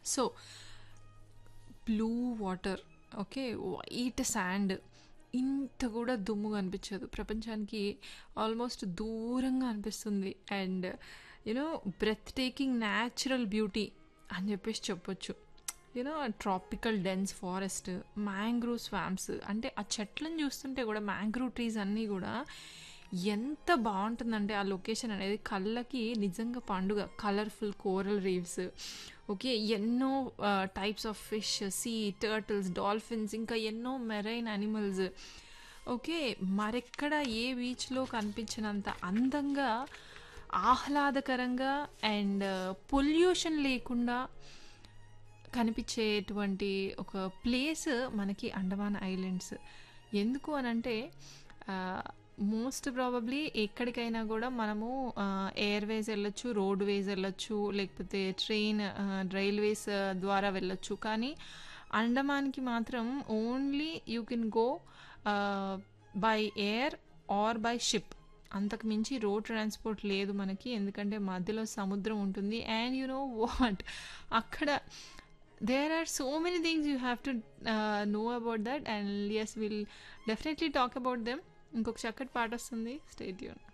so blue water okay white sand ఇంత కూడా దుమ్ము కనిపించదు ప్రపంచానికి ఆల్మోస్ట్ దూరంగా అనిపిస్తుంది and you know breathtaking natural beauty అని చెప్పేసి చెప్పొచ్చు you know tropical dense forest mangrove swamps అంటే ఆ చెట్లను చూస్తుంటే కూడా మ్యాంగ్రూవ్ ట్రీస్ అన్నీ కూడా ఎంత బాగుంటుందంటే ఆ లొకేషన్ అనేది కళ్ళకి నిజంగా పండుగ కలర్ఫుల్ కోరల్ రీవ్స్ ఓకే ఎన్నో types of fish sea turtles dolphins ఇంకా ఎన్నో మెరైన్ యానిమల్స్ ఓకే మరెక్కడ ఏ బీచ్లో కనిపించినంత అందంగా ఆహ్లాదకరంగా అండ్ పొల్యూషన్ లేకుండా కనిపించేటువంటి ఒక ప్లేస్ మనకి అండమాన్ ఐలాండ్స్ ఎందుకు అని అంటే మోస్ట్ ప్రాబబ్లీ ఎక్కడికైనా కూడా మనము ఎయిర్వేస్ వెళ్ళొచ్చు రోడ్ వేస్ వెళ్ళొచ్చు లేకపోతే ట్రైన్ రైల్వేస్ ద్వారా వెళ్ళొచ్చు కానీ అండమాన్కి మాత్రం only you can go by air or by ship అంతకు మించి రోడ్ ట్రాన్స్పోర్ట్ లేదు మనకి ఎందుకంటే మధ్యలో సముద్రం ఉంటుంది అండ్ యు నో వాట్ అక్కడ there are so many things you have to uh, know about that and yes we'll definitely talk about them ఇంకొక చక్కటి పాట వస్తుంది స్టేట్ యూన్